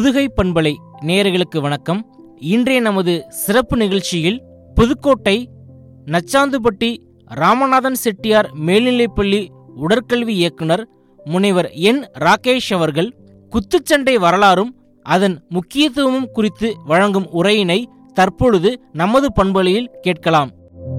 புதுகை பண்பலை நேயர்களுக்கு வணக்கம் இன்றைய நமது சிறப்பு நிகழ்ச்சியில் புதுக்கோட்டை நச்சாந்துப்பட்டி ராமநாதன் செட்டியார் மேல்நிலைப்பள்ளி உடற்கல்வி இயக்குனர் முனைவர் என் ராகேஷ் அவர்கள் குத்துச்சண்டை வரலாறும் அதன் முக்கியத்துவமும் குறித்து வழங்கும் உரையினை தற்பொழுது நமது பண்பலையில் கேட்கலாம்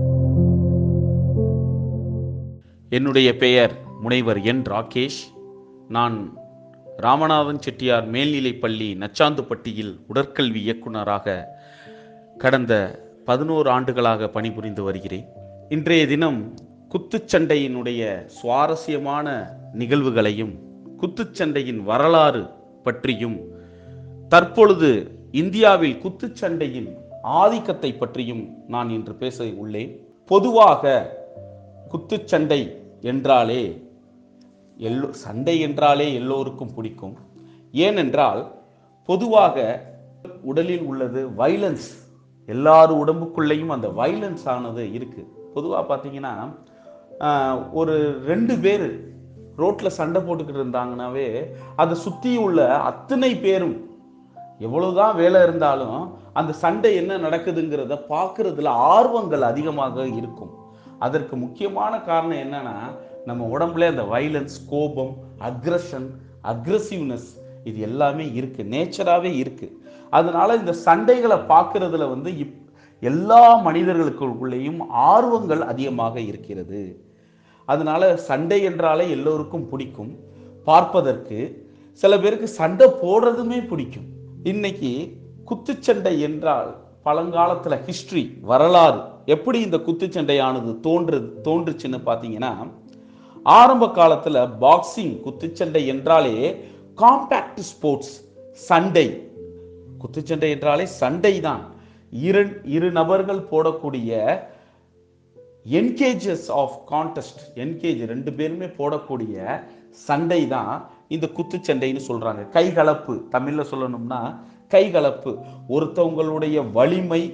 என்னுடைய பெயர் முனைவர் என் ராகேஷ் நான் ராமநாதன் செட்டியார் மேல்நிலைப்பள்ளி நச்சாந்துப்பட்டியில் உடற்கல்வி இயக்குனராக கடந்த பதினோரு ஆண்டுகளாக பணிபுரிந்து வருகிறேன் இன்றைய தினம் குத்துச்சண்டையினுடைய சுவாரஸ்யமான நிகழ்வுகளையும் குத்துச்சண்டையின் வரலாறு பற்றியும் தற்பொழுது இந்தியாவில் குத்துச்சண்டையின் ஆதிக்கத்தை பற்றியும் நான் இன்று பேச உள்ளேன் பொதுவாக குத்துச்சண்டை என்றாலே எல்லோ சண்டை என்றாலே எல்லோருக்கும் பிடிக்கும் ஏனென்றால் பொதுவாக உடலில் உள்ளது வைலன்ஸ் எல்லார் உடம்புக்குள்ளேயும் அந்த வைலன்ஸ் ஆனது இருக்கு பொதுவாக பார்த்தீங்கன்னா ஆஹ், ஒரு ரெண்டு பேர் ரோட்டில் சண்டை போட்டுக்கிட்டு இருந்தாங்கன்னாவே அதை சுற்றி உள்ள அத்தனை பேரும் எவ்வளவுதான் வேலை இருந்தாலும் அந்த சண்டை என்ன நடக்குதுங்கிறத பார்க்கறதுல ஆர்வங்கள் அதிகமாக இருக்கும் அதற்கு முக்கியமான காரணம் என்னன்னா நம்ம உடம்புல அந்த வைலன்ஸ் கோபம் அக்ரஷன் அக்ரசிவ்னஸ் இது எல்லாமே இருக்கு நேச்சராகவே இருக்கு அதனால இந்த சண்டைகளை பார்க்கறதுல வந்து இப் எல்லா மனிதர்களுக்குள்ளேயும் ஆர்வங்கள் அதிகமாக இருக்கிறது அதனால சண்டை என்றாலே எல்லோருக்கும் பிடிக்கும் பார்ப்பதற்கு சில பேருக்கு சண்டை போடுறதுமே பிடிக்கும் இன்னைக்கு குத்துச்சண்டை என்றால் பழங்காலத்துல ஹிஸ்டரி வரலாறு எப்படி இந்த குத்துச்சண்டையானது தோன்று தோன்றுச்சுன்னு பார்த்தீங்கன்னா ஆரம்ப காலத்துல பாக்ஸிங் குத்துச்சண்டை என்றாலே காம்பேக்ட் ஸ்போர்ட்ஸ் சண்டை குத்துச்சண்டை என்றாலே சண்டை தான் இரு இரு நபர்கள் போடக்கூடிய என்கேஜஸ் ஆஃப் கான்டெஸ்ட் என்கேஜ் ரெண்டு பேருமே போடக்கூடிய சண்டை தான் இந்த குத்துச்சண்டைன்னு சொல்றாங்க கைகலப்பு தமிழ்ல சொல்லணும்னா கைகலப்பு ஒருத்தவங்களுடைய வலிமை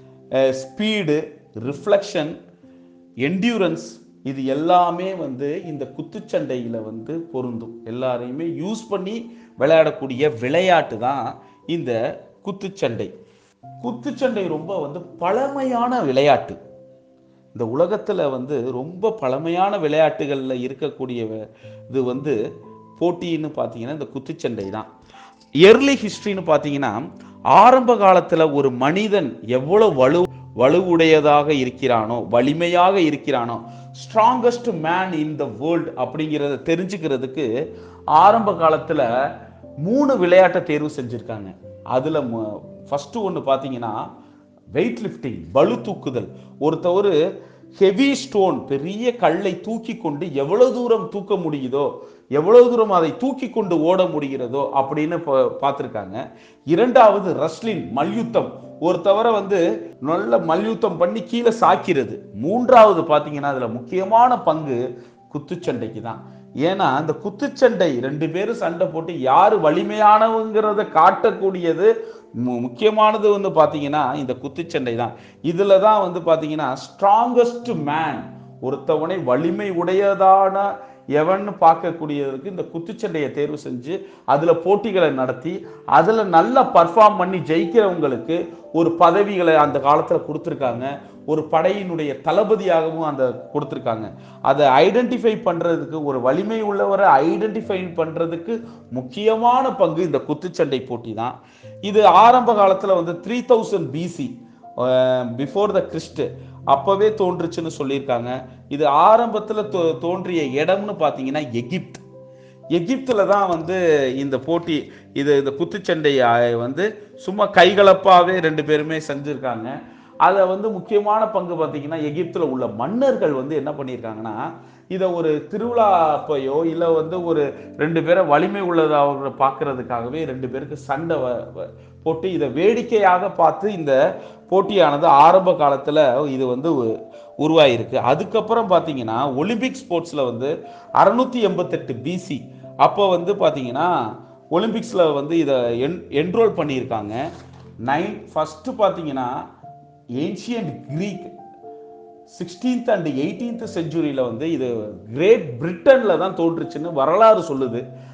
ஸ்பீடு ரிஃப்ளெக்ஷன் என்டியூரன்ஸ் இது எல்லாமே வந்து இந்த குத்துச்சண்டையில வந்து பொருந்தும் எல்லாரையுமே யூஸ் பண்ணி விளையாடக்கூடிய விளையாட்டு தான் இந்த குத்துச்சண்டை குத்துச்சண்டை ரொம்ப வந்து பழமையான விளையாட்டு இந்த உலகத்துல வந்து ரொம்ப பழமையான விளையாட்டுகள்ல இருக்கக்கூடிய வ- இது வந்து போட்டின்னு பார்த்தீங்கன்னா இந்த குத்துச்சண்டை தான் எர்லி ஹிஸ்டரின்னு பார்த்தீங்கன்னா ஆரம்ப காலத்துல ஒரு மனிதன் எவ்வளவு வலு வலுவுடையதாக இருக்கிறானோ வலிமையாக இருக்கிறானோ strongest man in the world அப்படிங்கிறத தெரிஞ்சுக்கிறதுக்கு ஆரம்ப காலத்துல மூணு விளையாட்டை தேர்வு செஞ்சிருக்காங்க அதுல ஃபர்ஸ்ட் ஒன்று பார்த்தீங்கன்னா வெயிட் லிஃப்டிங் பளு தூக்குதல் ஒருத்தவர் ஹெவி ஸ்டோன் பெரிய கல்லை தூக்கி கொண்டு எவ்வளவு தூரம் தூக்க முடியுதோ எவ்வளவு தூரம் அதை தூக்கி கொண்டு ஓட முடிகிறதோ அப்படின்னு பா- பார்த்திருக்காங்க இரண்டாவது ரஸ்லின் மல்யுத்தம் ஒருத்தவரை வந்து நல்ல மல்யுத்தம் பண்ணி கீழே சாக்கிறது மூன்றாவது பார்த்தீங்கன்னா அதுல முக்கியமான பங்கு குத்துச்சண்டைக்கு தான் ஏன்னா அந்த குத்துச்சண்டை ரெண்டு பேரும் சண்டை போட்டு யாரு வலிமையானவங்கிறத காட்டக்கூடியது மு- முக்கியமானது வந்து பாத்தீங்கன்னா இந்த குத்துச்சண்டை தான் இதுல தான் வந்து பாத்தீங்கன்னா ஸ்ட்ராங்கஸ்ட் மேன் ஒருத்தவனை வலிமை உடையதான எவன்னு பார்க்கக்கூடியதற்கு இந்த குத்துச்சண்டையை தேர்வு செஞ்சு அதுல போட்டிகளை நடத்தி அதுல நல்லா பர்ஃபார்ம் பண்ணி ஜெயிக்கிறவங்களுக்கு ஒரு பதவிகளை அந்த காலத்துல கொடுத்துருக்காங்க ஒரு படையினுடைய தளபதியாகவும் அந்த கொடுத்துருக்காங்க அதை ஐடென்டிஃபை பண்றதுக்கு ஒரு வலிமை உள்ளவரை ஐடென்டிஃபை பண்றதுக்கு முக்கியமான பங்கு இந்த குத்துச்சண்டை போட்டி தான் இது ஆரம்ப காலத்துல வந்து three thousand BC before the Christ அப்பவே தோன்றுச்சுன்னு சொல்லியிருக்காங்க இது ஆரம்பத்துல தோ- தோன்றிய இடம்னு பார்த்தீங்கன்னா எகிப்த் எகிப்துல தான் வந்து இந்த போட்டி இது இந்த குத்துச்சண்டை ஆ, வந்து சும்மா கைகலப்பாவே ரெண்டு பேருமே செஞ்சிருக்காங்க அதை வந்து முக்கியமான பங்கு பார்த்தீங்கன்னா எகிப்துல உள்ள மன்னர்கள் வந்து என்ன பண்ணியிருக்காங்கன்னா இதை ஒரு திருவிழா அப்பையோ இல்லை வந்து ஒரு ரெண்டு பேரை வலிமை உள்ளதாக பார்க்கறதுக்காகவே ரெண்டு பேருக்கு சண்டை வ- வ- போட்டு இதை வேடிக்கையாக பார்த்து இந்த போட்டியானது ஆரம்ப காலத்துல இது வந்து உ- உருவாயிருக்கு அதுக்கப்புறம் பார்த்தீங்கன்னா ஒலிம்பிக் ஸ்போர்ட்ஸ்ல வந்து அறுநூத்தி எண்பத்தெட்டு பிசி அப்போ வந்து பார்த்தீங்கன்னா ஒலிம்பிக்ஸ்ல வந்து இதை என் என்ரோல் பண்ணியிருக்காங்க நைன் ஃபர்ஸ்ட் பார்த்தீங்கன்னா ancient Greek sixteenth and eighteenth செஞ்சுரியில் வந்து இது கிரேட் பிரிட்டனில் தான் தோன்றுச்சுன்னு வரலாறு சொல்லுது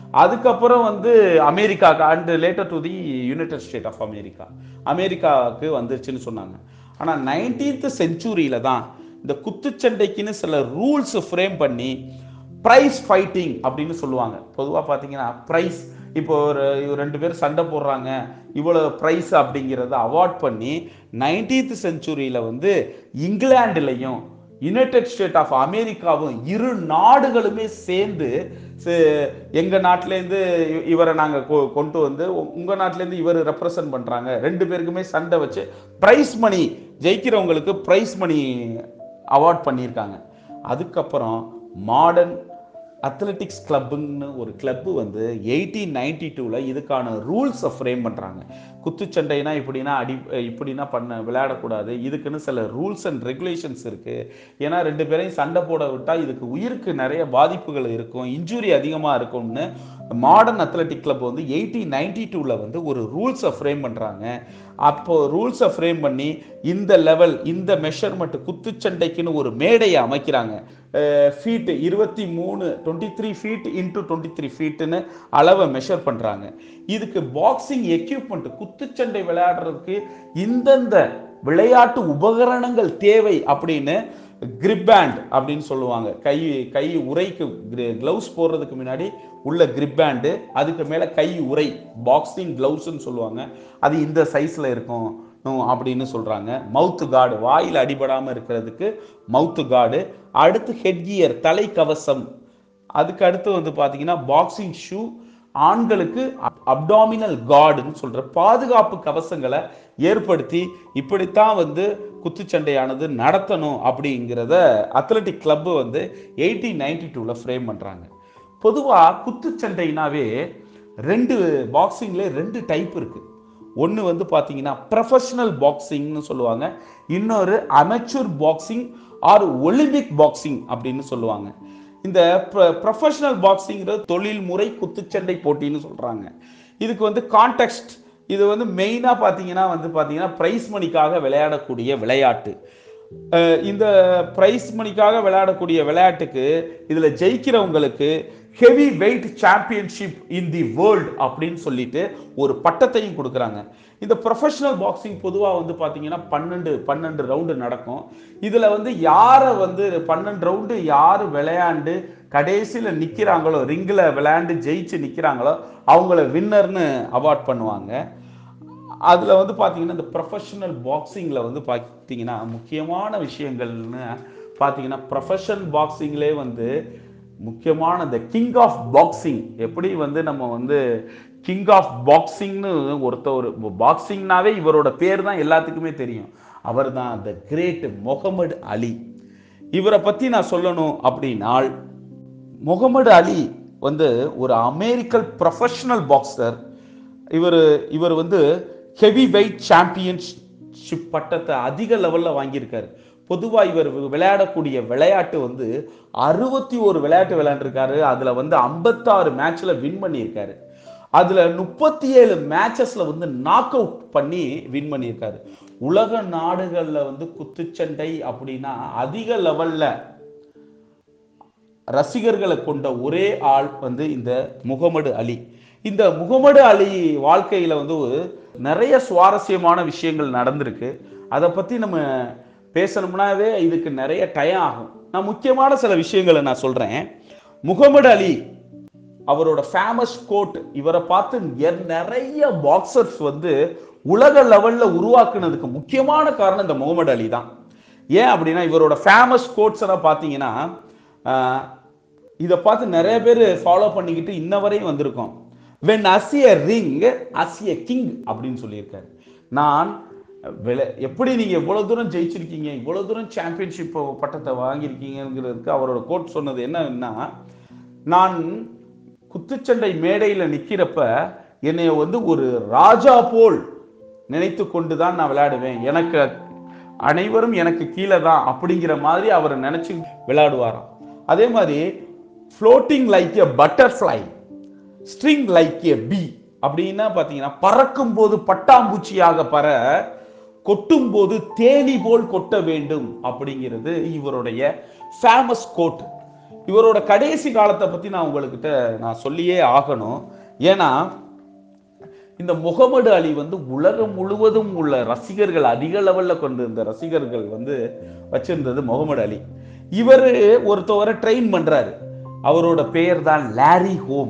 அதுக்கப்புறம் வந்து America and later to the United State of America அமெரிக்காவுக்கு வந்துருச்சுன்னு சொன்னாங்க ஆனால் நைன்டீன்த் செஞ்சுரியில தான் இந்த குத்துச்சண்டைக்குன்னு சில ரூல்ஸ் ஃப்ரேம் பண்ணி ப்ரைஸ் ஃபைட்டிங் அப்படின்னு சொல்லுவாங்க பொதுவாக பார்த்தீங்கன்னா ப்ரைஸ் இப்போ ஒரு இவ- ரெண்டு பேர் சண்டை போடுறாங்க இவ்வளோ ப்ரைஸ் அப்படிங்கிறத அவார்ட் பண்ணி நைன்டீன்த் செஞ்சுரியில் வந்து இங்கிலாந்துலையும் யுனைடெட் ஸ்டேட் ஆஃப் அமெரிக்காவும் இரு நாடுகளுமே சேர்ந்து சே- எங்க நாட்டிலேருந்து இ- இவரை நாங்க கொ- கொண்டு வந்து உ- உங்க நாட்டிலேருந்து இவர் ரெப்ரசன்ட் பண்றாங்க ரெண்டு பேருக்குமே சண்டை வச்சு பிரைஸ் மணி ஜெயிக்கிறவங்களுக்கு பிரைஸ் மணி அவார்ட் பண்ணியிருக்காங்க அதுக்கப்புறம் மாடர்ன் அத்லெட்டிக்ஸ் கிளப்புன்னு ஒரு கிளப்பு வந்து எயிட்டீன் நைன்டி டூவில் இதுக்கான ரூல்ஸை ஃப்ரேம் பண்ணுறாங்க குத்துச்சண்டைனா இப்படின்னா அடி இப்படின்னா பண்ண விளையாடக்கூடாது இதுக்குன்னு சில ரூல்ஸ் அண்ட் ரெகுலேஷன்ஸ் இருக்குது ஏன்னா ரெண்டு பேரையும் சண்டை போட விட்டால் இதுக்கு உயிருக்கு நிறைய பாதிப்புகள் இருக்கும் இன்ஜுரி அதிகமாக இருக்கும்னு மாடர்ன் அத்லெட்டிக் கிளப் வந்து எயிட்டீன் நைன்டி டூவில் வந்து ஒரு ரூல்ஸை ஃப்ரேம் பண்ணுறாங்க அப்போ ரூல்ஸை ஃப்ரேம் பண்ணி இந்த லெவல் இந்த மெஷர்மெண்ட் குத்துச்சண்டைக்குன்னு ஒரு மேடையை அமைக்கிறாங்க ஃபீட்டு இருபத்தி மூணு twenty three feet into twenty three ஃபீட்டுன்னு அளவை மெஷர் பண்ணுறாங்க இதுக்கு பாக்ஸிங் எக்யூப்மெண்ட் குத்துச்சண்டை விளையாடுறதுக்கு இந்தந்த விளையாட்டு உபகரணங்கள் தேவை அப்படின்னு கிரிப் பேண்ட் அப்படின்னு சொல்லுவாங்க கை கை உரைக்கு க்ளவுஸ் போடுறதுக்கு முன்னாடி உள்ள கிரிப் பேண்டு அதுக்கு மேலே கை உரை பாக்ஸிங் க்ளவுஸ்ன்னு சொல்லுவாங்க அது இந்த சைஸில் இருக்கும் ம், அப்படின்னு சொல்கிறாங்க மவுத்து கார்டு வாயில் அடிபடாமல் இருக்கிறதுக்கு மவுத்து கார்டு அடுத்து ஹெட்கியர் தலைக்கவசம் அதுக்கு அடுத்து வந்து பார்த்தீங்கன்னா பாக்ஸிங் ஷூ ஆண்களுக்கு அப்டாமினல் கார்டுன்னு சொல்ற பாதுகாப்பு கவசங்களை ஏற்படுத்தி இப்படித்தான் வந்து குத்துச்சண்டையானது நடத்தணும் அப்படிங்கிறத அத்லெட்டிக் கிளப் வந்து எயிட்டீன் நைன்டி டூவில் ஃப்ரேம் பண்ணுறாங்க பொதுவாக குத்துச்சண்டைனாவே ரெண்டு பாக்ஸிங்ல ரெண்டு டைப் இருக்கு ஒன்று வந்து பார்த்தீங்கன்னா ப்ரொஃபஷனல் பாக்ஸிங்னு சொல்லுவாங்க இன்னொரு amateur boxing or Olympic boxing அப்படின்னு சொல்லுவாங்க இந்த ப்ரொஃபஷனல் பாக்ஸிங்கிறது தொழில்முறை குத்துச்சண்டை போட்டின்னு சொல்கிறாங்க இதுக்கு வந்து கான்டெக்ஸ்ட் இது வந்து மெயினாக பார்த்தீங்கன்னா வந்து பார்த்தீங்கன்னா ப்ரைஸ் மணிக்காக விளையாடக்கூடிய விளையாட்டு அஹ் இந்த ப்ரைஸ் மணிக்காக விளையாடக்கூடிய விளையாட்டுக்கு இதில் ஜெயிக்கிறவங்களுக்கு heavy weight championship in the world அப்படின்னு சொல்லிட்டு ஒரு பட்டத்தையும் கொடுக்குறாங்க இந்த ப்ரொஃபஷனல் பாக்ஸிங் பொதுவாக வந்து பார்த்தீங்கன்னா பன்னெண்டு பன்னெண்டு ரவுண்டு நடக்கும் இதில் வந்து யாரை வந்து பன்னெண்டு ரவுண்டு யார் விளையாண்டு கடைசியில் நிற்கிறாங்களோ ரிங்கில் விளையாண்டு ஜெயிச்சு நிற்கிறாங்களோ அவங்கள வின்னர்னு அவார்ட் பண்ணுவாங்க அதில் வந்து பார்த்தீங்கன்னா இந்த ப்ரொஃபஷனல் பாக்ஸிங்கில் வந்து பார்த்தீங்கன்னா முக்கியமான விஷயங்கள்னு பார்த்தீங்கன்னா ப்ரொஃபஷனல் பாக்ஸிங்லே வந்து முக்கியமான இந்த கிங் ஆஃப் பாக்ஸிங் எப்படி வந்து நம்ம வந்து கிங் ஆஃப் பாக்ஸிங்னு ஒருத்தர் ஒரு பாக்ஸிங்னாவே இவரோட பேர் தான் எல்லாத்துக்குமே தெரியும் அவர் தான் த கிரேட் முகமது அலி இவரை பற்றி நான் சொல்லணும் அப்படின்னால் முகமது அலி வந்து ஒரு அமெரிக்கன் ப்ரொஃபஷனல் பாக்ஸர் இவர் இவர் வந்து ஹெவி வெயிட் சாம்பியன்ஷிப் பட்டத்தை அதிக லெவலில் வாங்கியிருக்காரு பொதுவாக இவர் விளையாடக்கூடிய விளையாட்டு வந்து அறுபத்தி ஒரு விளையாட்டு விளையாண்டுருக்காரு அதில் வந்து ஐம்பத்தாறு மேட்ச்சில் வின் பண்ணியிருக்காரு அதில் முப்பத்தி ஏழு மேட்சஸில் வந்து நாக் அவுட் பண்ணி வின் பண்ணியிருக்காரு உலக நாடுகளில் வந்து குத்துச்சண்டை அப்படின்னா அதிக லெவலில் ரசிகர்களை கொண்ட ஒரே ஆள் வந்து இந்த முகமது அலி இந்த முகமது அலி வாழ்க்கையில வந்து நிறைய சுவாரஸ்யமான விஷயங்கள் நடந்திருக்கு அதை பத்தி நம்ம பேசணும்னாவே இதுக்கு நிறைய டயம் ஆகும் நான் முக்கியமான சில விஷயங்களை நான் சொல்றேன் முகமது அலி அவரோட ஃபேமஸ் கோட் இவரை பார்த்து எ- நிறைய பாக்ஸர்ஸ் வந்து உலக லெவல்ல உருவாக்குனதுக்கு முக்கியமான காரணம் இந்த முகமது அலி தான் ஏன் அப்படின்னா இவரோட ஃபேமஸ் கோட்ஸ் எல்லாம் பார்த்தீங்கன்னா ஆஹ், இதை பார்த்து நிறைய பேர் ஃபாலோ பண்ணிக்கிட்டு இன்ன வரையும் வந்திருக்கோம் when I see a ring I see a king அப்படின்னு சொல்லியிருக்காரு நான் வில- எப்படி நீங்க இவ்வளவு தூரம் ஜெயிச்சிருக்கீங்க இவ்வளவு தூரம் சாம்பியன்ஷிப் பட்டத்தை வாங்கியிருக்கீங்கிறதுக்கு அவரோட கோட் சொன்னது என்னன்னா நான் குத்துச்சண்டை மேடையில நிக்கிறப்ப என்னைய வந்து ஒரு ராஜா போல் நினைத்து கொண்டு தான் நான் விளையாடுவேன் எனக்கு அனைவரும் எனக்கு கீழே தான் அப்படிங்கிற மாதிரி அவர் நினைச்சு விளையாடுவாராம் அதே மாதிரி floating like a butterfly string like a bee அப்படின்னா பார்த்தீங்கன்னா பறக்கும் போது பட்டாம்பூச்சியாக பற கொட்டும் போது தேனி போல் கொட்ட வேண்டும் அப்படிங்கிறது இவருடைய ஃபேமஸ் கோட் இவரோட கடைசி காலத்தை பத்தி நான் உங்கள்கிட்ட நான் சொல்லியே ஆகணும் ஏன்னா இந்த முகமது அலி வந்து உலகம் முழுவதும் உள்ள ரசிகர்கள் அதிக லெவல்ல கொண்டு இந்த ரசிகர்கள் வந்து வச்சிருந்தது முகமது அலி இவர் ஒருத்தவரை ட்ரெயின் பண்றாரு அவரோட பெயர் தான் லாரி ஹோம்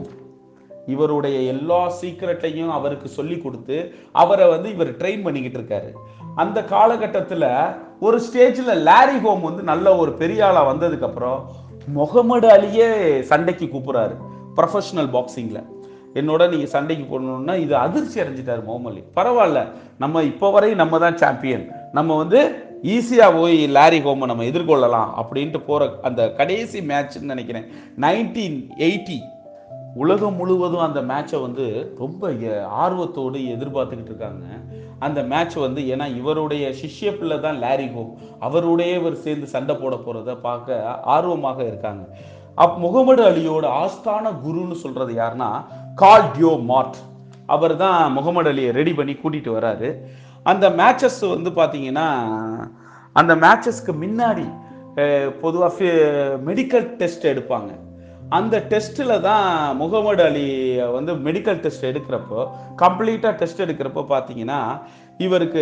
இவருடைய எல்லா சீக்கிரட்டையும் அவருக்கு சொல்லி கொடுத்து அவரை வந்து இவர் ட்ரெயின் பண்ணிக்கிட்டு இருக்காரு அந்த காலகட்டத்தில் ஒரு ஸ்டேஜில் லாரி ஹோம் வந்து நல்ல ஒரு பெரிய ஆளா வந்ததுக்கு அப்புறம் முகமது அலியே சண்டைக்கு கூப்பிடுறாரு ப்ரொஃபஷனல் பாக்ஸிங்ல என்னோட நீங்க சண்டைக்கு போடணும்னா இது அதிர்ச்சி அடைஞ்சிட்டாரு முகமது அலி பரவாயில்ல நம்ம இப்போ வரை நம்ம தான் சாம்பியன் நம்ம வந்து ஈஸியா போய் லாரி ஹோமை நம்ம எதிர்கொள்ளலாம் அப்படின்ட்டு போற அந்த கடைசி மேட்ச்னு நினைக்கிறேன் நைன்டீன் எயிட்டி உலகம் முழுவதும் அந்த மேட்சை வந்து ரொம்ப எ- ஆர்வத்தோடு எதிர்பார்த்துக்கிட்டு இருக்காங்க அந்த மேட்ச் வந்து ஏன்னா இவருடைய சிஷ்ய பிள்ளை தான் லாரி ஹோம் அவருடைய இவர் சேர்ந்து சண்டை போட போறத பார்க்க ஆர்வமாக இருக்காங்க அப் முகமது அலியோட ஆஸ்தான குருன்னு சொல்றது யாருன்னா கால் டியோ மார்ட் அவர் தான் முகமது அலியை ரெடி பண்ணி கூட்டிட்டு வராரு அந்த மேட்சஸ் வந்து பார்த்தீங்கன்னா அந்த மேட்சஸ்க்கு முன்னாடி பொதுவாக மெடிக்கல் டெஸ்ட் எடுப்பாங்க அந்த டெஸ்ட்டில் தான் முகமது அலி வந்து மெடிக்கல் டெஸ்ட் எடுக்கிறப்போ கம்ப்ளீட்டாக டெஸ்ட் எடுக்கிறப்போ பார்த்தீங்கன்னா இவருக்கு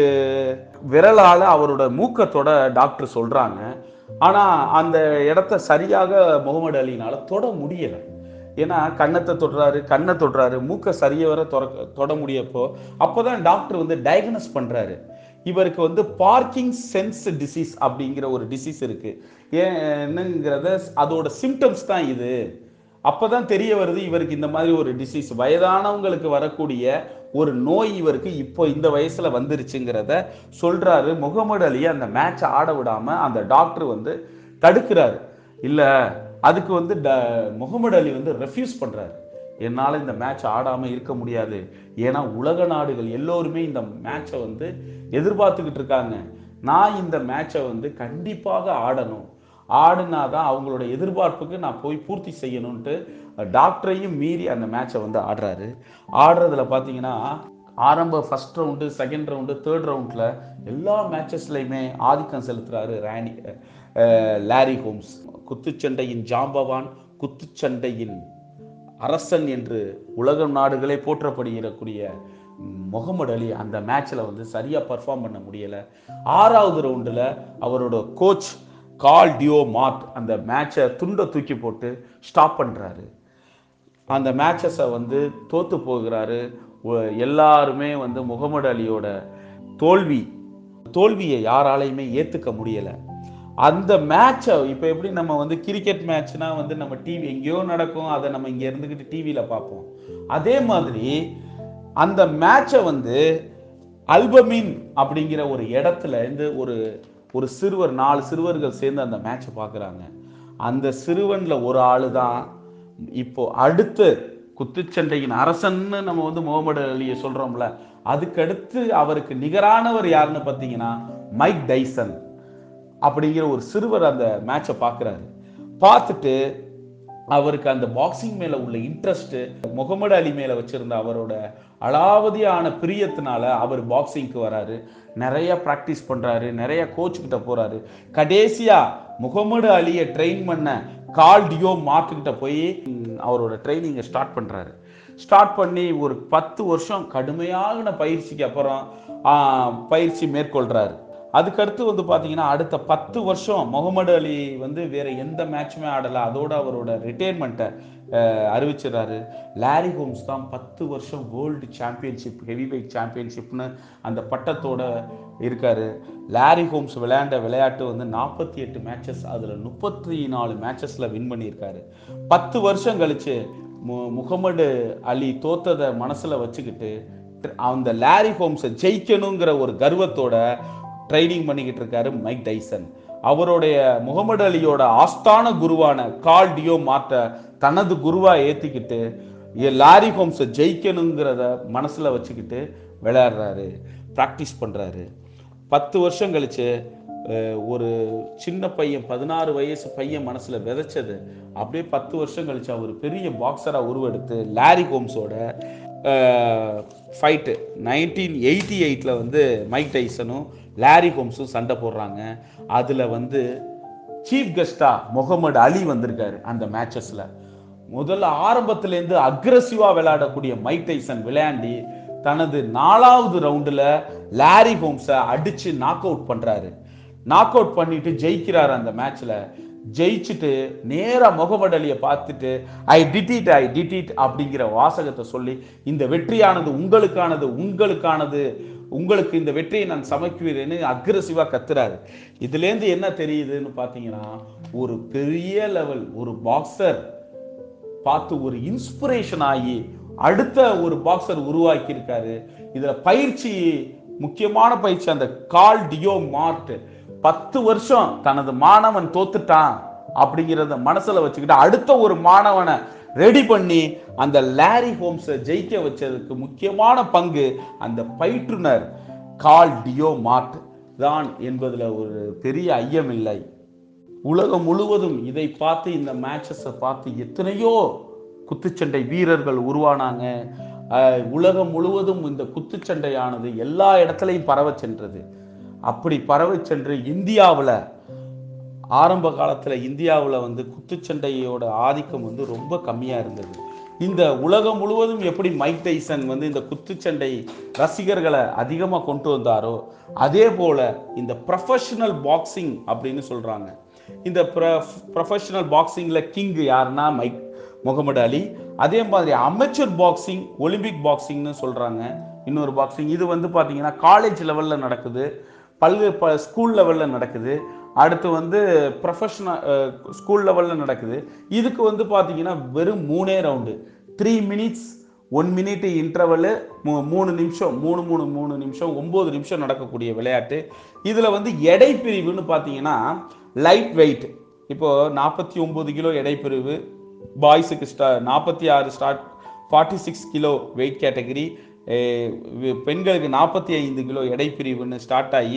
விரலால் அவரோட மூக்கத்தோட டாக்டர் சொல்கிறாங்க ஆனால் அந்த இடத்த சரியாக முகமது அலினால தொட முடியலை ஏன்னா கன்னத்தை தொடுறாரு கண்ணை தொடுறாரு மூக்கை சரிய வர தொட தொட முடியப்போ அப்போதான் டாக்டர் வந்து டயக்னோஸ் பண்றாரு இவருக்கு வந்து பார்க்கிங் சென்ஸ் டிசீஸ் அப்படிங்கிற ஒரு டிசீஸ் இருக்கு ஏன் என்னங்கிறத அதோட சிம்டம்ஸ் தான் இது அப்பதான் தெரிய வருது இவருக்கு இந்த மாதிரி ஒரு டிசீஸ் வயதானவங்களுக்கு வரக்கூடிய ஒரு நோய் இவருக்கு இப்போ இந்த வயசுல வந்துருச்சுங்கிறத சொல்றாரு முகமது அலி அந்த மேட்ச் ஆட விடாம அந்த டாக்டர் வந்து தடுக்கிறாரு இல்ல அதுக்கு வந்து ட- முகமது அலி வந்து ரெஃப்யூஸ் பண்றாரு என்னால் இந்த மேட்ச் ஆடாம இருக்க முடியாது ஏன்னா உலக நாடுகள் எல்லோருமே இந்த மேட்சை வந்து எதிர்பார்த்துக்கிட்டு இருக்காங்க நான் இந்த மேட்சை வந்து கண்டிப்பாக ஆடணும் ஆடினாதான் அவங்களோட எதிர்பார்ப்புக்கு நான் போய் பூர்த்தி செய்யணும்ட்டு டாக்டரையும் மீறி அந்த மேட்சை வந்து ஆடுறாரு ஆடுறதுல பார்த்தீங்கன்னா ஆரம்ப first round second round third ரவுண்டில் எல்லா மேட்சஸ்லையுமே ஆதிக்கம் செலுத்துறாரு ராணி அஹ், லாரி ஹோம்ஸ் குத்துச்சண்டையின் ஜாம்பவான் குத்துச்சண்டையின் அரசன் என்று உலக நாடுகளே போற்றப்படுகிறக்கூடிய முகமது அலி அந்த மேட்ச்ல வந்து சரியா பர்ஃபார்ம் பண்ண முடியல ஆறாவது ரவுண்டில் அவரோட கோச் கால் டியோ மார்ட் அந்த மேட்சை துண்டை தூக்கி போட்டு ஸ்டாப் பண்றாரு அந்த மேட்சஸை வந்து தோத்து போகிறாரு ஒ- எல்லாருமே வந்து முகமது அலியோட தோல்வி தோல்வியை யாராலையுமே ஏத்துக்க முடியல அந்த மேட்சை இப்போ எப்படி நம்ம வந்து கிரிக்கெட் மேட்ச்னா வந்து நம்ம டிவி எங்கேயோ நடக்கும் அதை நம்ம இங்க இருந்துக்கிட்டு டிவியில் பார்ப்போம் அதே மாதிரி அந்த மேட்சை வந்து அல்பமின் அப்படிங்கிற ஒரு இடத்துல இருந்து ஒரு ஒரு சிறுவர் நாலு சிறுவர்கள் சேர்ந்து அந்த மேட்சை பார்க்குறாங்க அந்த சிறுவன்ல ஒரு ஆளு தான் இப்போ அடுத்து குத்துச்சண்டையின் அரசன்னு நம்ம வந்து முகமது அலியை சொல்றோம்ல அதுக்கடுத்து அவருக்கு நிகரானவர் யாருன்னு பார்த்தீங்கன்னா மைக் டைசன் அப்படிங்கிற ஒரு சிறுவர் அந்த மேட்சை பார்க்குறாரு பார்த்துட்டு அவருக்கு அந்த பாக்ஸிங் மேல உள்ள இன்ட்ரெஸ்ட் முகமது அலி மேல வச்சிருந்த அவரோட அலாவதியான பிரியத்தினால அவர் பாக்ஸிங்க்கு வராரு நிறைய ப்ராக்டிஸ் பண்றாரு நிறைய கோச் கிட்ட போறாரு கடைசியா முகமது அலியை ட்ரெயின் பண்ண கால் டியோ மார்க் கிட்ட போய் ம், அவரோட ட்ரைனிங்கை ஸ்டார்ட் பண்றாரு ஸ்டார்ட் பண்ணி ஒரு பத்து வருஷம் கடுமையான பயிற்சிக்கு அப்புறம் ஆ, பயிற்சி மேற்கொள்றாரு அதுக்கடுத்து வந்து பார்த்தீங்கன்னா அடுத்த பத்து வருஷம் முகமது அலி வந்து வேற எந்த மேட்சுமே ஆடலை அதோட அவரோட ரிட்டையர்மெண்ட்டை அறிவிச்சிடுறாரு லாரி ஹோம்ஸ் தான் பத்து வருஷம் வேர்ல்டு சாம்பியன்ஷிப் ஹெவி வெயிட் சாம்பியன்ஷிப்னு அந்த பட்டத்தோட இருக்காரு லாரி ஹோம்ஸ் விளையாண்ட விளையாட்டு வந்து நாற்பத்தி எட்டு மேட்சஸ் அதில் முப்பத்தி நாலு மேட்சஸில் வின் பண்ணியிருக்காரு பத்து வருஷம் கழிச்சு மு முகமது அலி தோத்ததை மனசில் வச்சுக்கிட்டு அந்த லாரி ஹோம்ஸை ஜெயிக்கணுங்கிற ஒரு கர்வத்தோட ட்ரைனிங் பண்ணிக்கிட்டு இருக்காரு மைக் டைசன் அவருடைய முகமது அலியோட ஆஸ்தான குருவான கால் டியோ மார்ட்ட தனது குருவா ஏத்திக்கிட்டு எ- லாரி ஹோம்ஸை ஜெயிக்கணுங்கிறத மனசுல வச்சுக்கிட்டு விளையாடுறாரு ப்ராக்டிஸ் பண்றாரு பத்து வருஷம் கழிச்சு அஹ், ஒரு சின்ன பையன் பதினாறு வயசு பையன் மனசுல விதைச்சது அப்படியே பத்து வருஷம் கழிச்சு அவர் பெரிய பாக்ஸரா உருவெடுத்து லாரி ஹோம்ஸோட ஃபைட்டு நைன்டீன் எயிட்டி எயிட்டில் வந்து மைக் டைசனும் லாரி ஹோம்ஸும் சண்டை போடுறாங்க அதில் வந்து சீஃப் கெஸ்டா முகமது அலி வந்திருக்காரு அந்த மேட்சஸ்ல முதல்ல ஆரம்பத்துல இருந்து அக்ரஸிவா விளையாடக்கூடிய மைக் டைசன் விளையாண்டி தனது நாலாவது ரவுண்டுல லாரி ஹோம்ஸை அடிச்சு நாக் அவுட் பண்றாரு நாக் அவுட் பண்ணிட்டு ஜெயிக்கிறாரு அந்த மேட்ச்ல ஜெயிச்சுட்டு நேரா முகமது அலியை பார்த்துட்டு ஐ டிட் ஐ டிட் அப்படிங்கிற வாசகத்தை சொல்லி இந்த வெற்றியானது உங்களுக்கானது உங்களுக்கானது உங்களுக்கு இந்த வெற்றியை நான் சமைக்குவேன்னு அக்ரஸிவா கத்துறாரு இதுலேருந்து என்ன தெரியுதுன்னு பார்த்தீங்கன்னா ஒரு பெரிய லெவல் ஒரு பாக்ஸர் பார்த்து ஒரு இன்ஸ்பிரேஷன் ஆகி அடுத்த ஒரு பாக்ஸர் உருவாக்கி இருக்காரு இதுல பயிற்சி முக்கியமான பயிற்சி அந்த கால் டியோ மார்ட் பத்து வருஷம் தனது மாணவன் தோத்துட்டான் அப்படிங்கிறத மனசுல வச்சுக்கிட்டு அடுத்த ஒரு மாணவனை ரெடி பண்ணி அந்த லாரி ஹோம்ஸை ஜெயிக்க வச்சதுக்கு முக்கியமான பங்கு அந்த பயிற்றுனர் கால் டியோ மார்ட் தான் என்பதுல ஒரு பெரிய ஐயம் இல்லை உலகம் முழுவதும் இதை பார்த்து இந்த மேட்சஸை பார்த்து எத்தனையோ குத்துச்சண்டை வீரர்கள் உருவானாங்க அஹ், உலகம் முழுவதும் இந்த குத்துச்சண்டையானது எல்லா இடத்துலையும் பரவச் சென்றது அப்படி பரவச் சென்று இந்தியாவில் ஆரம்ப காலத்தில் இந்தியாவில் வந்து குத்துச்சண்டையோட ஆதிக்கம் வந்து ரொம்ப கம்மியாக இருந்தது இந்த உலகம் முழுவதும் எப்படி மைக் டைசன் வந்து இந்த குத்துச்சண்டை ரசிகர்களை அதிகமாக கொண்டு வந்தாரோ அதே போல இந்த ப்ரொஃபஷனல் பாக்ஸிங் அப்படின்னு சொல்கிறாங்க இந்த ப்ரொஃபஷனல் பாக்ஸிங்கில் கிங் யாருன்னா மைக் முகமது அலி அதே மாதிரி அமெச்சூர் பாக்ஸிங் ஒலிம்பிக் பாக்ஸிங்னு சொல்கிறாங்க இன்னொரு பாக்ஸிங் இது வந்து பார்த்தீங்கன்னா காலேஜ் லெவலில் நடக்குது பல்வேறு ப ஸ்கூல் லெவலில் நடக்குது அடுத்து வந்து ப்ரொஃபஷனல் ஸ்கூல் லெவலில் நடக்குது இதுக்கு வந்து பார்த்தீங்கன்னா வெறும் மூணே round three minutes one minute interval மூணு நிமிஷம் மூணு மூணு மூணு நிமிஷம் ஒம்பது நிமிஷம் நடக்கக்கூடிய விளையாட்டு இதில் வந்து எடை பிரிவுன்னு பார்த்தீங்கன்னா லைட் வெயிட் இப்போ நாற்பத்தி ஒம்பது கிலோ எடை பிரிவு பாய்ஸுக்கு ஸ்டா நாற்பத்தி ஆறு start forty six kilo weight category பெண்களுக்கு நாற்பத்தி ஐந்து கிலோ எடை பிரிவுன்னு ஸ்டார்ட் ஆகி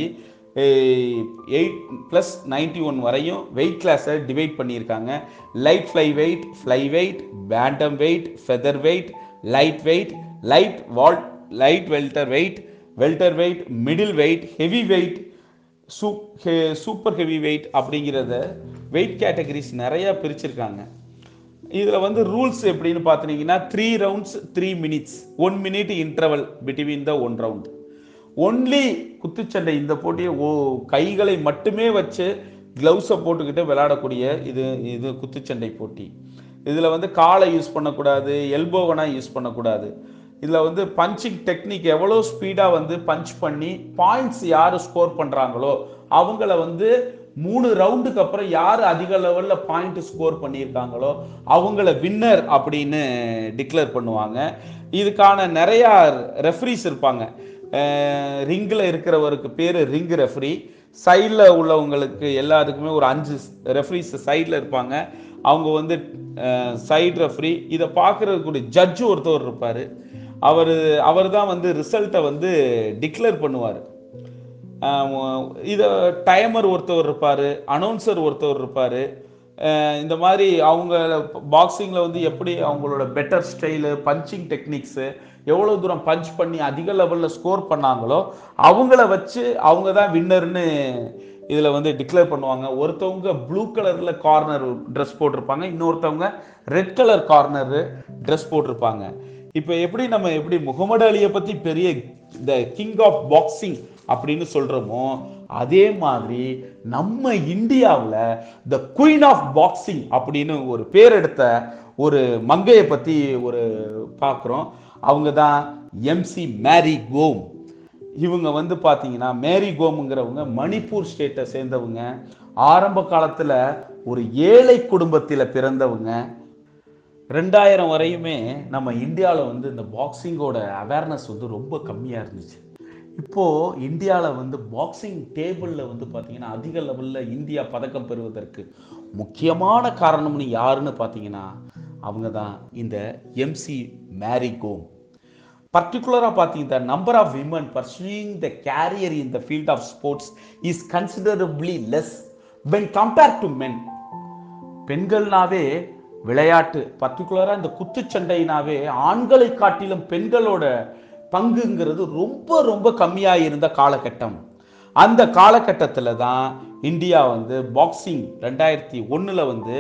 எயிட் ப்ளஸ் நைன்டி ஒன் வரையும் வெயிட் கிளாஸை டிவைட் பண்ணியிருக்காங்க light fly weight fly weight bantam weight feather weight light weight light வால் light welter weight welter weight middle weight heavy weight சூப் சூப்பர் ஹெவி வெயிட் அப்படிங்கிறத weight categories நிறைய பிரிச்சிருக்காங்க இதில் வந்து ரூல்ஸ் எப்படின்னு பார்த்துனீங்கன்னா three rounds three minutes one minute interval between the one round only குத்துச்சண்டை இந்த போட்டியை ஓ கைகளை மட்டுமே வச்சு க்ளவுஸை போட்டுக்கிட்டு விளையாடக்கூடிய இது இது குத்துச்சண்டை போட்டி இதில் வந்து காலை யூஸ் பண்ணக்கூடாது எல்போவனா யூஸ் பண்ணக்கூடாது இதில் வந்து பஞ்சிங் டெக்னிக் எவ்வளோ ஸ்பீடாக வந்து பஞ்ச் பண்ணி பாயிண்ட்ஸ் யார் ஸ்கோர் பண்ணுறாங்களோ அவங்கள வந்து மூணு ரவுண்டுக்கு அப்புறம் யார் அதிக லெவலில் பாயிண்ட் ஸ்கோர் பண்ணியிருக்காங்களோ அவங்கள வின்னர் அப்படின்னு டிக்ளேர் பண்ணுவாங்க இதுக்கான நிறையா ரெஃப்ரிஸ் இருப்பாங்க ரிங்கில் இருக்கிறவருக்கு பேர் ரிங் ரெஃப்ரி சைடில் உள்ளவங்களுக்கு எல்லாத்துக்குமே ஒரு அஞ்சு ரெஃப்ரிஸ் சைடில் இருப்பாங்க அவங்க வந்து சைடு ரெஃப்ரி இதை பார்க்குறதுக்கூடிய ஜட்ஜு ஒருத்தவர் இருப்பார் அவர் அவர் தான் வந்து ரிசல்ட்டை வந்து டிக்ளேர் பண்ணுவார் இதை டைமர் ஒருத்தவர் இருப்பார் அனௌன்சர் ஒருத்தவர் இருப்பார் இந்த மாதிரி அவங்க பாக்ஸிங்கில் வந்து எப்படி அவங்களோட பெட்டர் ஸ்டைலு பஞ்சிங் டெக்னிக்ஸு எவ்வளோ தூரம் பஞ்ச் பண்ணி அதிக லெவலில் ஸ்கோர் பண்ணாங்களோ அவங்கள வச்சு அவங்க தான் வின்னர்னு இதில் வந்து டிக்ளேர் பண்ணுவாங்க ஒருத்தவங்க ப்ளூ கலரில் கார்னர் ட்ரெஸ் போட்டிருப்பாங்க இன்னொருத்தவங்க ரெட் கலர் கார்னர் ட்ரெஸ் போட்டிருப்பாங்க இப்போ எப்படி நம்ம எப்படி முகமது அலியை பற்றி பெரிய த கிங் ஆஃப் பாக்ஸிங் அப்படின்னு சொல்கிறோமோ அதே மாதிரி நம்ம இந்தியாவில் த குயின் ஆஃப் பாக்ஸிங் அப்படின்னு ஒரு பேர் எடுத்த ஒரு மங்கையை பற்றி ஒரு பார்க்குறோம் அவங்க தான் எம்சி மேரி கோம் இவங்க வந்து பார்த்தீங்கன்னா மேரி கோமுங்கிறவங்க மணிப்பூர் ஸ்டேட்டை சேர்ந்தவங்க ஆரம்ப காலத்தில் ஒரு ஏழை குடும்பத்தில் பிறந்தவங்க ரெண்டாயிரம் வரையுமே நம்ம இந்தியாவில் வந்து இந்த பாக்ஸிங்கோட அவேர்னஸ் வந்து ரொம்ப கம்மியாக இருந்துச்சு இப்போது இந்தியாவில் வந்து பாக்ஸிங் டேபிளில் வந்து பார்த்தீங்கன்னா அதிக லெவலில் இந்தியா பதக்கம் பெறுவதற்கு முக்கியமான காரணம்னு யாருன்னு பார்த்தீங்கன்னா அவங்க தான் இந்த எம்சி மேரி கோம் பர்டிகுலராக பார்த்தீங்க the number of women pursuing the career in the field of sports is considerably less when compare to men பெண்கள்னாவே விளையாட்டு பர்டிகுலராக இந்த குத்துச்சண்டைனாவே ஆண்களை காட்டிலும் பெண்களோட பங்குங்கிறது ரொம்ப ரொம்ப கம்மியாக இருந்த காலகட்டம் அந்த காலகட்டத்தில் தான் இந்தியா வந்து பாக்ஸிங் ரெண்டாயிரத்தி ஒண்ணுல வந்து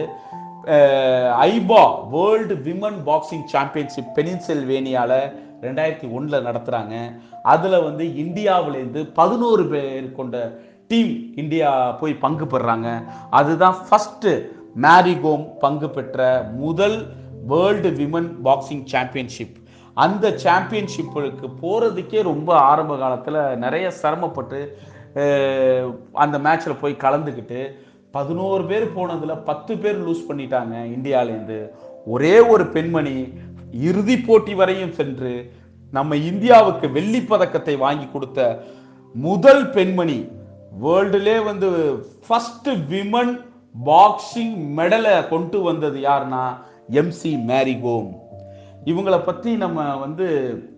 AIBA world women boxing championship பெனின்சில்வேனியால ரெண்டாயிரத்தி ஒண்ணுல நடத்துறாங்க அதுல வந்து இந்தியாவிலேருந்து பதினோரு பேர் கொண்ட டீம் இந்தியா போய் பங்கு பெறுறாங்க அதுதான் ஃபர்ஸ்ட் மேரிகோம் பங்கு பெற்ற முதல் வேர்ல்டு விமன் பாக்ஸிங் சாம்பியன்ஷிப் அந்த சாம்பியன்ஷிப்புக்கு போகிறதுக்கே ரொம்ப ஆரம்ப காலத்தில் நிறைய சிரமப்பட்டு அஹ், அந்த மேட்ச்சில் போய் கலந்துக்கிட்டு பதினோரு பேர் போனதில் பத்து பேர் லூஸ் பண்ணிட்டாங்க இந்தியாவிலேருந்து ஒரே ஒரு பெண்மணி இறுதி போட்டி வரையும் சென்று நம்ம இந்தியாவுக்கு வெள்ளி பதக்கத்தை வாங்கி கொடுத்த முதல் பெண்மணி வேர்ல்டுலே வந்து ஃபர்ஸ்ட் விமன் பாக்ஸிங் மெடலை கொண்டு வந்தது யாருன்னா எம்சி மேரிகோம் இவங்களை பத்தி நம்ம வந்து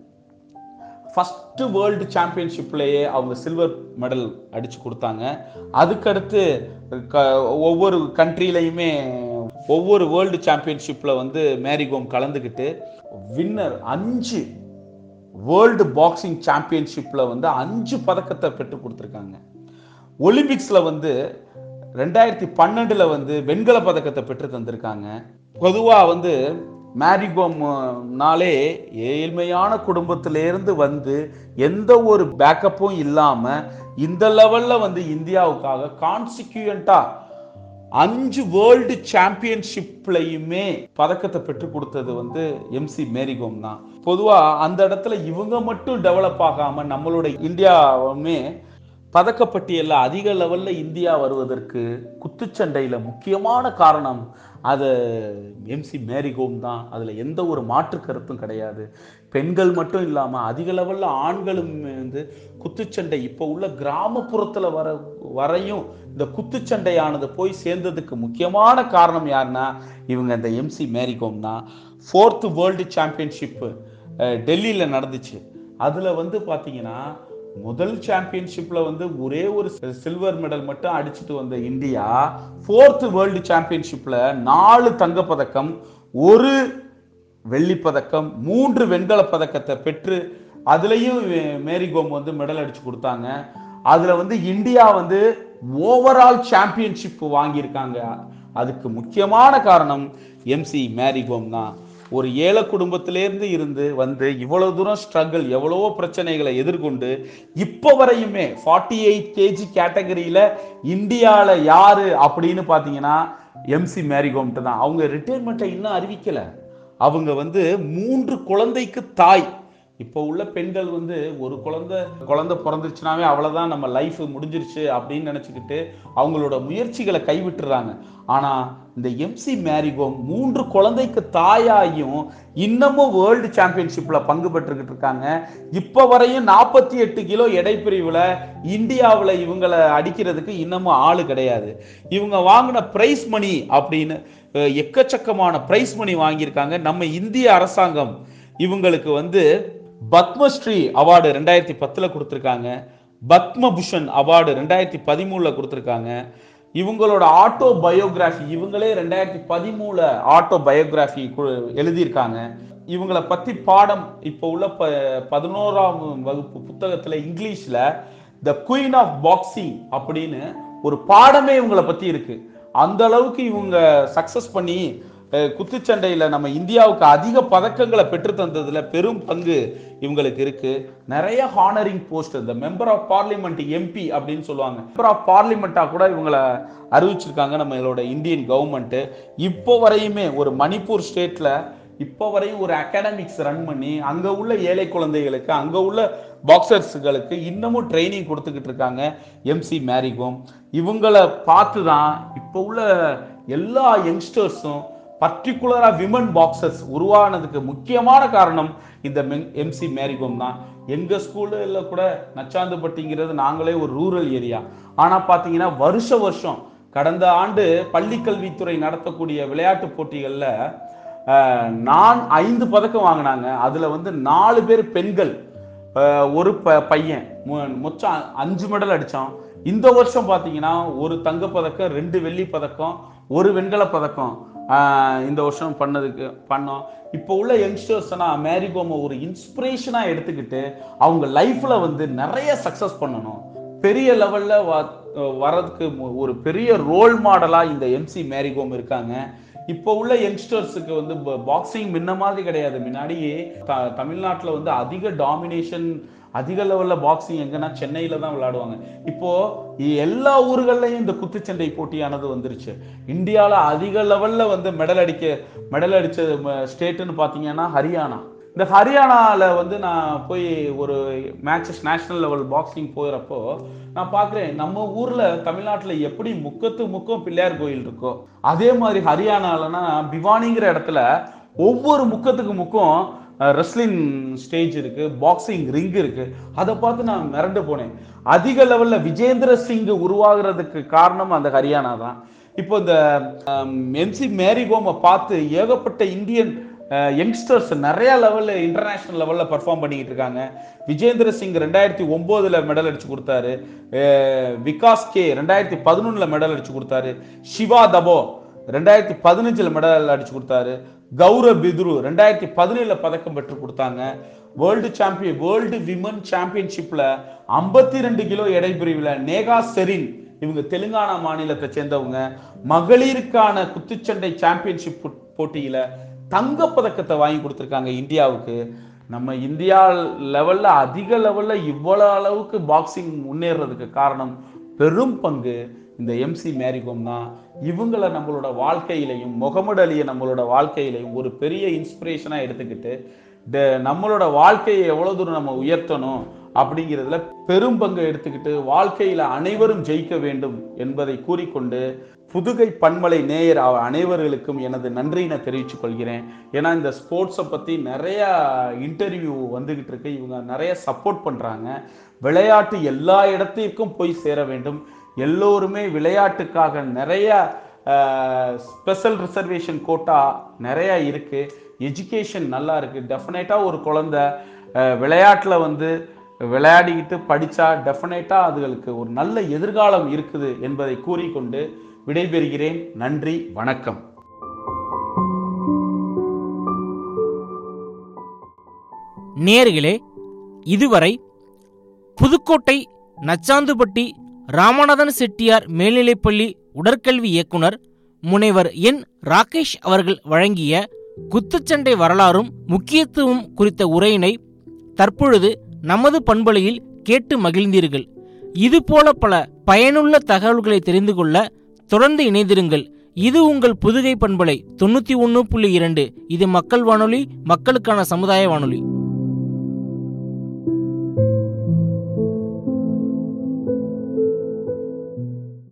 ஃபர்ஸ்ட் வேர்ல்டு சாம்பியன்ஷிப்லேயே அவங்க சில்வர் மெடல் அடிச்சு கொடுத்தாங்க அதுக்கடுத்து க ஒவ்வொரு கண்ட்ரிலையுமே ஒவ்வொரு வேர்ல்டு சாம்பியன்ஷிப்பில் வந்து மேரிகோம் கலந்துக்கிட்டு வின்னர் அஞ்சு வேர்ல்டு பாக்ஸிங் சாம்பியன்ஷிப்பில் வந்து அஞ்சு பதக்கத்தை பெற்று கொடுத்துருக்காங்க ஒலிம்பிக்ஸில் வந்து ரெண்டாயிரத்தி பன்னெண்டில் வந்து வெண்கல பதக்கத்தை பெற்று தந்திருக்காங்க பொதுவாக வந்து மேரிகோம்னாலே ஏழ்மையான குடும்பத்திலேருந்து வந்து எந்த ஒரு பேக்கப்பும் இல்லாமல் இந்த லெவலில் வந்து இந்தியாவுக்காக கான்சிக்யூயண்ட்டாக அஞ்சு வேர்ல்டு சாம்பியன்ஷிப்லையுமே பதக்கத்தை பெற்று கொடுத்தது வந்து எம்சி மேரிகோம் தான் பொதுவா அந்த இடத்துல இவங்க மட்டும் டெவலப் ஆகாம நம்மளோட இந்தியாவுமே பதக்கப்பட்டியல்ல அதிக லெவல்ல இந்தியா வருவதற்கு குத்துச்சண்டையில முக்கியமான காரணம் அது எம்சி மேரிகோம் தான் அதுல எந்த ஒரு மாற்று கருத்தும் கிடையாது பெண்கள் மட்டும் இல்லாம அதிக லெவல்ல ஆண்களும் வந்து குத்துச்சண்டை இப்போ உள்ள கிராமப்புறத்துல வர வரையும் இந்த குத்துச்சண்டையானது போய் சேர்ந்ததுக்கு முக்கியமான காரணம் யாருன்னா இவங்க இந்த எம்சி மேரிகோம் தான் ஃபோர்த் வேர்ல்டு சாம்பியன்ஷிப் டெல்லியில் நடந்துச்சு அதில் வந்து பார்த்தீங்கன்னா முதல் சாம்பியன்ஷிப்ல வந்து ஒரே ஒரு சில்வர் மெடல் மட்டும் அடிச்சுட்டு வந்த இந்தியா ஃபோர்த் வேர்ல்டு சாம்பியன்ஷிப்ல நாலு தங்கப்பதக்கம் ஒரு வெள்ளிப் பதக்கம் மூன்று வெண்கலப் பதக்கத்தை பெற்று அதுலயும் மேரிகோம் வந்து மெடல் அடிச்சு கொடுத்தாங்க அதுல வந்து இந்தியா வந்து ஓவரால் சாம்பியன்ஷிப் வாங்கியிருக்காங்க அதுக்கு முக்கியமான காரணம் எம்சி மேரிகோம் தான் ஒரு ஏழை குடும்பத்திலேருந்து இருந்து வந்து இவ்வளவு தூரம் ஸ்ட்ரகிள் எவ்வளவோ பிரச்சனைகளை எதிர்கொண்டு இப்போ வரையுமே ஃபார்ட்டி எயிட் கேஜி கேட்டகரியில இந்தியாவில் யாரு அப்படின்னு பார்த்தீங்கன்னா எம்சி மேரிகோம்ட்டு தான் அவங்க ரிட்டைர்மெண்ட்டை இன்னும் அறிவிக்கல அவங்க வந்து மூன்று குழந்தைக்கு தாய் இப்போ உள்ள பெண்கள் வந்து ஒரு குழந்தை குழந்தை பிறந்துருச்சுனாவே அவ்வளோதான் நம்ம லைஃப் முடிஞ்சிருச்சு அப்படின்னு நினச்சிக்கிட்டு அவங்களோட முயற்சிகளை கைவிட்டுறாங்க ஆனால் இந்த எம்சி மேரிகோம் மூன்று குழந்தைக்கு தாயாயும் இன்னமும் வேர்ல்டு சாம்பியன்ஷிப்பில் பங்கு பெற்றுக்கிட்டு இருக்காங்க இப்போ வரையும் நாற்பத்தி எட்டு கிலோ எடை பிரிவில் இந்தியாவில் இவங்களை அடிக்கிறதுக்கு இன்னமும் ஆள் கிடையாது இவங்க வாங்கின பிரைஸ் மணி அப்படின்னு அஹ், எக்கச்சக்கமான பிரைஸ் மணி வாங்கியிருக்காங்க நம்ம இந்திய அரசாங்கம் இவங்களுக்கு வந்து பத்மஸ்ரீ அவார்டு ரெண்டாயிரத்தி பத்தில் கொடுத்துருக்காங்க பத்மபூஷன் அவார்டு ரெண்டாயிரத்தி பதிமூணில் கொடுத்துருக்காங்க இவங்களோட ஆட்டோ பயோகிராஃபி இவங்களே ரெண்டாயிரத்தி பதிமூணுல ஆட்டோ பயோகிராஃபி எழுதியிருக்காங்க இவங்களை பத்தி பாடம் இப்போ உள்ள ப பதினோராம் வகுப்பு புத்தகத்துல இங்கிலீஷ்ல த குயின் ஆஃப் பாக்ஸிங் அப்படின்னு ஒரு பாடமே இவங்களை பத்தி இருக்கு அந்த அளவுக்கு இவங்க சக்சஸ் பண்ணி அஹ், குத்துச்சண்டையில நம்ம இந்தியாவுக்கு அதிக பதக்கங்களை பெற்று தந்ததுல பெரும் பங்கு இவங்களுக்கு இருக்கு நிறைய ஹானரிங் போஸ்ட் இந்த மெம்பர் ஆஃப் பார்லிமெண்ட் எம்பி அப்படின்னு சொல்லுவாங்க மெம்பர் ஆஃப் பார்லிமெண்டா கூட இவங்களை அறிவிச்சிருக்காங்க நம்மளோட இந்தியன் கவர்மெண்ட் இப்போ வரையுமே ஒரு மணிப்பூர் ஸ்டேட்ல இப்போ வரையும் ஒரு அகாடமிக்ஸ் ரன் பண்ணி அங்க உள்ள ஏழை குழந்தைகளுக்கு அங்க உள்ள பாக்ஸர்ஸுகளுக்கு இன்னமும் ட்ரைனிங் கொடுத்துக்கிட்டு இருக்காங்க எம்சி மேரிகோம் இவங்களை பார்த்து தான் இப்போ உள்ள எல்லா யங்ஸ்டர்ஸும் பர்டிகுலரா விமன் பாக்ஸர்ஸ் உருவானதுக்கு முக்கியமான காரணம் இந்த எம்சி மேரிகோம் தான் எங்க ஸ்கூல்ல கூட நச்சாந்துப்பட்டிங்கிறது நாங்களே ஒரு ரூரல் ஏரியா ஆனா பாத்தீங்கன்னா வருஷ வருஷம் கடந்த ஆண்டு பள்ளிக்கல்வித்துறை நடத்தக்கூடிய விளையாட்டு போட்டிகள்ல அஹ், நான் ஐந்து பதக்கம் வாங்கினாங்க அதுல வந்து நாலு பேர் பெண்கள் அஹ், ஒரு ப பையன் மொ- மொத்தம் அஞ்சு மெடல் அடிச்சான் இந்த வருஷம் பார்த்தீங்கன்னா ஒரு தங்கப் பதக்கம் ரெண்டு வெள்ளி பதக்கம் ஒரு வெண்கலப் பதக்கம் ஆஹ் இந்த வருஷம் பண்ணதுக்கு பண்ணோம் இப்போ உள்ள யங்ஸ்டர்ஸ்னா மேரிகோமை ஒரு இன்ஸ்பிரேஷனாக எடுத்துக்கிட்டு அவங்க லைஃப்ல வந்து நிறைய சக்ஸஸ் பண்ணணும் பெரிய லெவல்ல அஹ், வரதுக்கு மு- ஒரு பெரிய ரோல் மாடலா இந்த எம்சி மேரிகோம் இருக்காங்க இப்போ உள்ள யங்ஸ்டர்ஸுக்கு வந்து பாக்ஸிங் முன்ன மாதிரி கிடையாது முன்னாடி த- தமிழ்நாட்டுல வந்து அதிக டாமினேஷன் அதிக லெவல்ல பாக்ஸிங் எங்கன்னா சென்னையில தான் விளையாடுவாங்க இப்போ எல்லா ஊர்கள்லயும் இந்த குத்துச்சண்டை போட்டியானது வந்துருச்சு இந்தியால அதிக லெவல்ல வந்து மெடல் அடிக்க மெடல் அடிச்ச ஸ்டேட்னு பாத்தீங்கன்னா ஹரியானா இந்த ஹரியானால வந்து நான் போய் ஒரு மேட்சஸ் நேஷனல் லெவல் பாக்ஸிங் போகிறப்போ நான் பார்க்குறேன் நம்ம ஊர்ல தமிழ்நாட்டுல எப்படி முக்கத்து முக்கம் பிள்ளையார் கோயில் இருக்கோ அதே மாதிரி ஹரியானாலனா பிவானிங்கிற இடத்துல ஒவ்வொரு முக்கத்துக்கு முக்கம் ரெஸ்லிங் ஸ்டேஜ் இருக்கு பாக்ஸிங் ரிங் இருக்கு அதை பார்த்து நான் மிரண்டு போனேன் அதிக லெவல்ல விஜேந்திர சிங் உருவாகிறதுக்கு காரணம் அந்த ஹரியானா தான் இப்போ இந்த எம்சி மேரிகோமை பார்த்து ஏகப்பட்ட இந்தியன் யங்ஸ்டர்ஸ் நிறைய லெவல்ல இன்டர்நேஷனல் லெவல்ல பர்ஃபார்ம் பண்ணிக்கிட்டு இருக்காங்க விஜேந்திர சிங் ரெண்டாயிரத்தி ஒன்பதுல மெடல் அடிச்சு கொடுத்தாரு அஹ் விகாஸ் கே ரெண்டாயிரத்தி பதினொன்னுல மெடல் அடிச்சு கொடுத்தாரு சிவா தபோ ரெண்டாயிரத்தி பதினஞ்சுல மெடல் அடிச்சு கொடுத்தாரு கௌரவ் பிதுரு ரெண்டாயிரத்தி பதினேழுல பதக்கம் பெற்று கொடுத்தாங்க வேர்ல்டு சாம்பியன் வேர்ல்டு விமன் சாம்பியன்ஷிப்ல ஐம்பத்தி ரெண்டு கிலோ எடை பிரிவுல நேகா செரின் இவங்க தெலுங்கானா மாநிலத்தை சேர்ந்தவங்க மகளிருக்கான குத்துச்சண்டை சாம்பியன்ஷிப் போ- போட்டியில தங்கப் பதக்கத்தை வாங்கி கொடுத்துருக்காங்க இந்தியாவுக்கு நம்ம இந்தியா லெவல்ல அதிக லெவல்ல இவ்வளவு அளவுக்கு பாக்ஸிங் முன்னேறதுக்கு காரணம் பெரும் பங்கு இந்த எம்சி மேரிகோம் தான் இவங்கள நம்மளோட வாழ்க்கையிலையும் முகமது அலியை நம்மளோட வாழ்க்கையிலையும் ஒரு பெரிய இன்ஸ்பிரேஷனா எடுத்துக்கிட்டு ட- நம்மளோட வாழ்க்கையை எவ்வளவு தூரம் நம்ம உயர்த்தணும் அப்படிங்கிறதுல பெரும் பங்கு எடுத்துக்கிட்டு வாழ்க்கையில அனைவரும் ஜெயிக்க வேண்டும் என்பதை கூறிக்கொண்டு புதுகை பன்மலை நேயர் அவ- அனைவர்களுக்கும் எனது நன்றியை நான் தெரிவித்துக் கொள்கிறேன் ஏன்னா இந்த ஸ்போர்ட்ஸை பத்தி நிறைய இன்டர்வியூ வந்துகிட்டு இருக்கு இவங்க நிறைய சப்போர்ட் பண்றாங்க விளையாட்டு எல்லா இடத்திற்கும் போய் சேர வேண்டும் எல்லோருமே விளையாட்டுக்காக நிறைய ஸ்பெஷல் ரிசர்வேஷன் கோட்டா நிறைய இருக்கு எஜுகேஷன் நல்லா இருக்கு டெஃபினட்டா ஒரு குழந்தை அஹ், விளையாட்டுல வந்து விளையாடிக்கிட்டு படிச்சா டெஃபினட்டா அதுகளுக்கு ஒரு நல்ல எதிர்காலம் இருக்குது என்பதை கூறிக்கொண்டு விடைபெறுகிறேன் நன்றி வணக்கம் நேர்களே இதுவரை புதுக்கோட்டை நச்சாந்துப்பட்டி ராமநாதன் செட்டியார் மேல்நிலைப்பள்ளி உடற்கல்வி இயக்குனர் முனைவர் என் ராகேஷ் அவர்கள் வழங்கிய குத்துச்சண்டை வரலாறும் முக்கியத்துவம் குறித்த உரையினை தற்பொழுது நமது பண்பலையில் கேட்டு மகிழ்ந்தீர்கள் இதுபோல பல பயனுள்ள தகவல்களை தெரிந்து கொள்ள தொடர்ந்து இணைந்திருங்கள் இது உங்கள் புதுகை பண்பலை தொண்ணூத்தி ஒன்று புள்ளி இரண்டு இது மக்கள் வானொலி மக்களுக்கான சமுதாய வானொலி